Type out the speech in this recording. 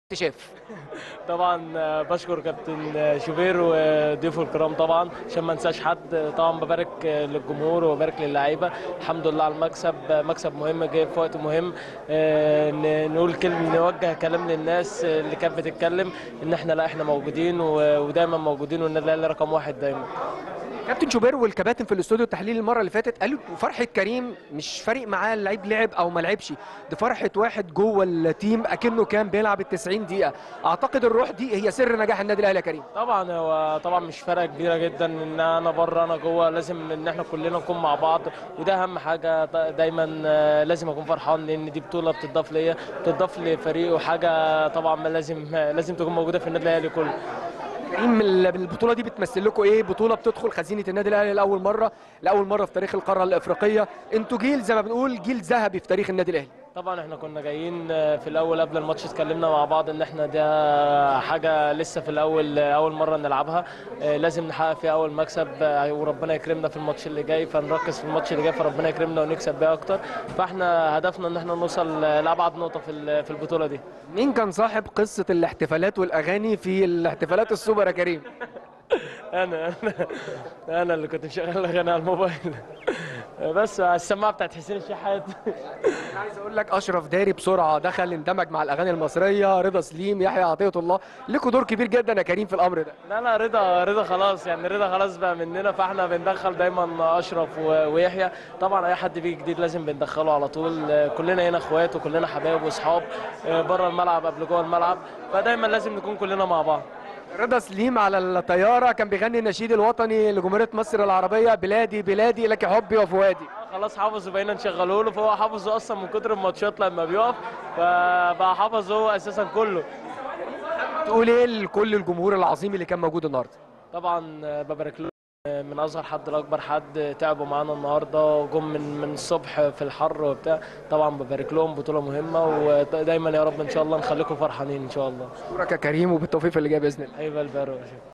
اكتشاف طبعا آه، بشكر كابتن آه، شوبير وضيوفه الكرام طبعا عشان ما انساش حد طبعا ببارك آه، للجمهور وببارك للعيبه الحمد لله على المكسب آه، مكسب مهم جاي في وقت مهم آه، ن- نقول كلمه نوجه كلام للناس آه، اللي كانت بتتكلم ان احنا لا احنا موجودين و- ودايما موجودين والنادي الاهلي رقم واحد دايما كابتن شوبير والكباتن في الاستوديو التحليلي المره اللي فاتت قالوا فرحه كريم مش فارق معاه اللعيب لعب او ما لعبش دي فرحه واحد جوه التيم اكنه كان بيلعب ال 90 دقيقه اعتقد الروح دي هي سر نجاح النادي الاهلي يا كريم طبعا هو طبعا مش فرقه كبيره جدا ان انا بره انا جوه لازم ان احنا كلنا نكون مع بعض وده اهم حاجه دا- دايما آه، لازم اكون فرحان لان دي بطوله بتضاف ليا بتضاف لفريق وحاجه طبعا ما لازم لازم تكون موجوده في النادي الاهلي كله كريم ال- البطوله دي بتمثل لكم ايه بطوله بتدخل خزينه النادي الاهلي لاول مره لاول مره في تاريخ القاره الافريقيه انتوا جيل زي ما بنقول جيل ذهبي في تاريخ النادي الاهلي طبعا احنا كنا جايين آه، في الاول قبل الماتش اتكلمنا مع بعض ان احنا ده حاجه لسه في الاول آه، اول مره نلعبها آه، لازم نحقق فيها اول مكسب آه، وربنا يكرمنا في الماتش اللي جاي فنركز في الماتش اللي جاي فربنا يكرمنا ونكسب بيها اكتر فاحنا هدفنا ان احنا نوصل آه، لابعد نقطه في ال- في البطوله دي مين كان صاحب قصه الاحتفالات والاغاني في الاحتفالات السوبر يا كريم انا انا انا اللي كنت مشغل اغاني على الموبايل بس على السماعه بتاعت حسين الشحات انا عايز اقول لك اشرف داري بسرعه دخل اندمج مع الاغاني المصريه رضا سليم يحيى عطيه الله لكم دور كبير جدا يا كريم في الامر ده لا لا رضا رضا خلاص يعني رضا خلاص بقى مننا فاحنا بندخل دايما اشرف و- ويحيى طبعا اي حد بيجي جديد لازم بندخله على طول آه، كلنا هنا اخوات وكلنا حبايب واصحاب آه، بره الملعب قبل جوه الملعب فدايما لازم نكون كلنا مع بعض رضا سليم على الطياره كان بيغني النشيد الوطني لجمهوريه مصر العربيه بلادي بلادي لك حبي وفؤادي خلاص حافظ وبقينا نشغله له فهو حافظه اصلا من كتر الماتشات لما بيقف فبقى حافظ هو اساسا كله تقول ايه لكل الجمهور العظيم اللي كان موجود النهارده طبعا آه، ببارك له آه، من اصغر حد لاكبر حد تعبوا معانا النهارده جم من من الصبح في الحر وبتاع طبعا ببارك لهم بطوله مهمه ودايما يا رب ان شاء الله نخليكم فرحانين ان شاء الله شكرا يا كريم وبالتوفيق في اللي جاي باذن الله ايوه البارو